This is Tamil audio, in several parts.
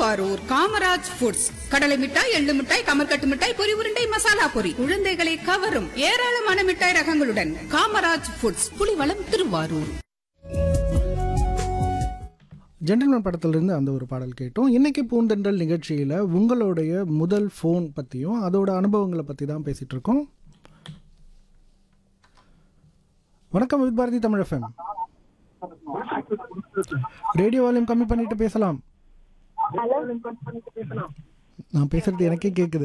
திருவாரூர் காமராஜ் ஃபுட்ஸ் கடலை மிட்டாய் எள்ளு மிட்டாய் கமர்கட்டு மிட்டாய் பொரி உருண்டை மசாலா பொரி குழந்தைகளை கவரும் ஏராளமான மிட்டாய் ரகங்களுடன் காமராஜ் ஃபுட்ஸ் புலிவளம் திருவாரூர் ஜென்டில்மேன் படத்திலிருந்து அந்த ஒரு பாடல் கேட்டோம் இன்னைக்கு பூந்தென்றல் நிகழ்ச்சியில் உங்களுடைய முதல் ஃபோன் பற்றியும் அதோட அனுபவங்களை பற்றி தான் பேசிகிட்டு இருக்கோம் வணக்கம் with Bharathi Tamil FM radio volume கம்மி பண்ணிட்டு பேசலாம் நான் பேசுறது எனக்கே கேட்குது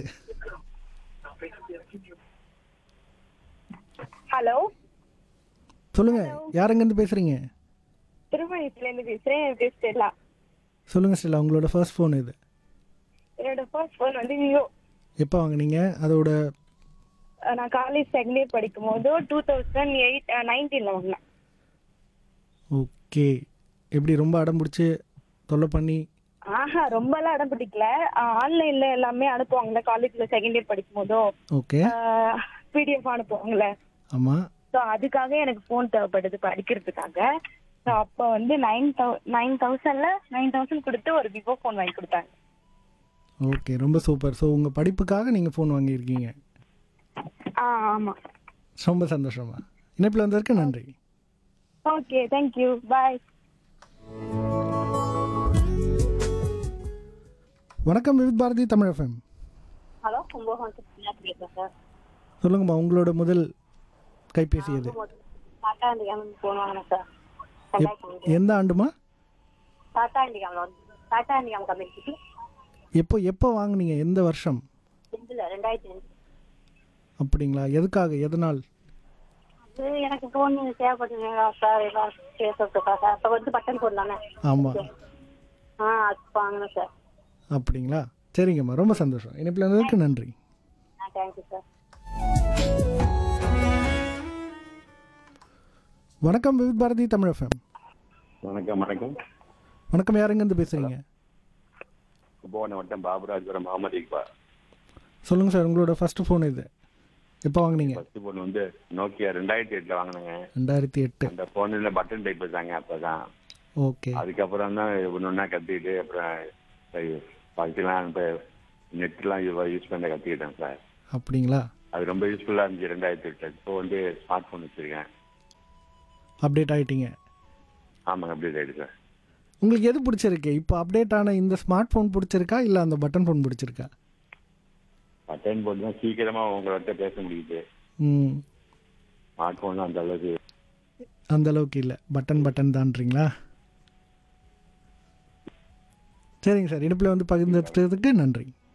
ஹலோ சொல்லுங்க யாருங்கேருந்து பேசுறீங்க திருமணத்துல இருந்து பேசுறேன் என் பேர் ஸ்டெல்லா சொல்லுங்க ஸ்டெல்லா உங்களோட ஃபர்ஸ்ட் ஃபோன் இது என்னோட ஃபர்ஸ்ட் ஃபோன் வந்து விவோ எப்போ வாங்குனீங்க அதோட நான் காலேஜ் செகண்ட் இயர் படிக்கும் போது டூ தௌசண்ட் எயிட் நைன்டீன்ல வாங்கினேன் ஓகே எப்படி ரொம்ப அடம் பிடிச்சி தொல்லை பண்ணி ஆஹா ரொம்பலாம் இடம் பிடிக்கல ஆன்லைன்ல எல்லாமே அனுப்புவாங்கல்ல காலேஜ்ல செகண்ட் இயர் படிக்கும் போதோ ஓகே பிடிஎஃப் அனுப்புவாங்கல்ல ஆமாம் ஸோ அதுக்காக எனக்கு ஃபோன் தேவைப்படுது படிக்கிறதுக்காக ஸோ அப்போ வந்து நைன் தௌ நைன் தௌசண்ட்ல நைன் தௌசண்ட் கொடுத்து ஒரு விவோ ஃபோன் வாங்கி கொடுத்தாங்க ஓகே ரொம்ப சூப்பர் ஸோ உங்கள் படிப்புக்காக நீங்கள் ஃபோன் வாங்கியிருக்கீங்க ஆ ஆமா ரொம்ப சந்தோஷமா இணைப்பில் வந்ததற்கு நன்றி ஓகே தேங்க்யூ பாய் வணக்கம் விவித் பாரதி தமிழ் எஃப்எம் ஹலோ கும்பகோணம் பேசுறேன் சார் சொல்லுங்கம்மா உங்களோட முதல் கைபேசி எது டாடா இண்டிகாம ஃபோன் வாங்கினேன் சார் எப்- ரெண்டாயிரத்தி எந்த ஆண்டுமா டாடா இண்டிகாமில் வந்து டாடா இண்டிகாம் கம்பெனிக்கு எப்போ எப்போ வாங்குனீங்க எந்த வருஷம் ரெண்டுல ரெண்டாயிரத்தி ரெண்டு அப்படிங்களா எதுக்காக எதனால் அது எனக்கு ஃபோன் தேவைப்பட்டது சார் எல்லாம் பேசுறதுக்கா சார் அப்போ வந்து பட்டன் ஃபோன் தானே ஆமாம் ஆ அது வாங்கினேன் சார் அப்படிங்களா சரிங்கம்மா ரொம்ப சந்தோஷம் இணைப்பில் வந்ததற்கு நன்றி ஆ தேங்க்யூ சார் வணக்கம் விவித் பாரதி தமிழ் எஃப்எம் வணக்கம் வணக்கம் வணக்கம் யாருங்கேருந்து பேசுகிறீங்க கும்பகோணம் வட்டம் பாபுராஜபுரம் முகமது இக்பால் சொல்லுங்கள் சார் உங்களோட ஃபர்ஸ்ட் ஃபோன் இது எப்போ வாங்குனீங்க ஃபர்ஸ்ட் ஃபோன் வந்து நோக்கியா ரெண்டாயிரத்தி எட்டுல வாங்கினேங்க ரெண்டாயிரத்தி எட்டு அந்த ஃபோனில் பட்டன் டைப் வச்சாங்க அப்பதான் ஓகே அதுக்கப்புறம் தான் ஒன்று ஒன்றா கற்றுக்கிட்டு அப்புறம் பக்கத்துலாம் இப்போ நெட்லாம் யூஸ் பண்ண கற்றுக்கிட்டேன் சார் அப்படிங்களா அது ரொம்ப யூஸ்ஃபுல்லாக இருந்துச்சு ரெண்டாயிரத்தி எட்டு இப்போ வந்து ஸ்மார்ட் ஃபோன் வச்சுருக்கேன் அப்டேட் ஆகிட்டீங்க ஆமாங்க அப்டேட் ஆகிடுச்சு சார் உங்களுக்கு எது பிடிச்சிருக்கு இப்போ அப்டேட் ஆன இந்த ஸ்மார்ட் ஃபோன் பிடிச்சிருக்கா இல்லை அந்த பட்டன் ஃபோன் பிடிச்சிருக்கா பட்டன் ஃபோன் தான் சீக்கிரமாக உங்கள்கிட்ட பேச முடியுது ம் ஸ்மார்ட் ஃபோன் அந்த அளவுக்கு அந்த அளவுக்கு இல்லை பட்டன் பட்டன் தான்றீங்களா சரிங்க சார் இடுப்பில் வந்து பகிர்ந்ததுக்கு நன்றி